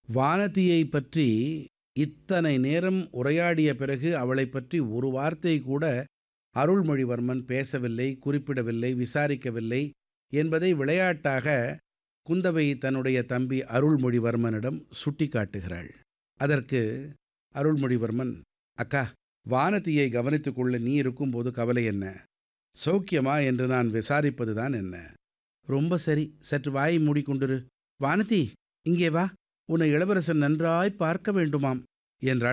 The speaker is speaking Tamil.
வானதியை பற்றி இத்தனை நேரம் உரையாடிய பிறகு அவளைப் பற்றி ஒரு வார்த்தை கூட அருள்மொழிவர்மன் பேசவில்லை குறிப்பிடவில்லை விசாரிக்கவில்லை என்பதை விளையாட்டாக குந்தவை தன்னுடைய தம்பி அருள்மொழிவர்மனிடம் சுட்டிக்காட்டுகிறாள் அதற்கு அருள்மொழிவர்மன் அக்கா வானதியை கவனித்துக் கொள்ள நீ இருக்கும்போது கவலை என்ன சௌக்கியமா என்று நான் விசாரிப்பதுதான் என்ன ரொம்ப சரி சற்று வாயை மூடிக்கொண்டிரு வானதி இங்கே வா உன்னை இளவரசன் நன்றாய் பார்க்க வேண்டுமாம் என்றாள்